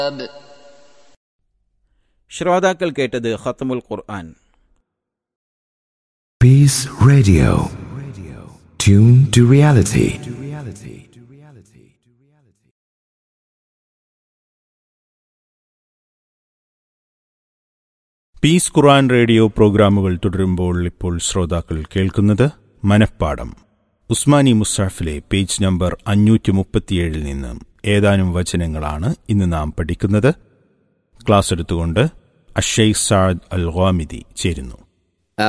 ശ്രോതാക്കൾ കേട്ടത് ഖത്തമുൽ ഖുർആൻ Peace Radio. Tune to reality. Peace Quran radio പ്രോഗ്രാമുകൾ തുടരുമ്പോൾ ഇപ്പോൾ ശ്രോതാക്കൾ കേൾക്കുന്നത് മനപ്പാടം ഉസ്മാനി മുസാഫിലെ പേജ് നമ്പർ അഞ്ഞൂറ്റി മുപ്പത്തിയേഴിൽ നിന്ന് ഏതാനും വചനങ്ങളാണ് ഇന്ന് നാം പഠിക്കുന്നത് ക്ലാസ് എടുത്തുകൊണ്ട് അഷെയ്ഖ് സാദ് അൽ ഖാമിദി ചേരുന്നു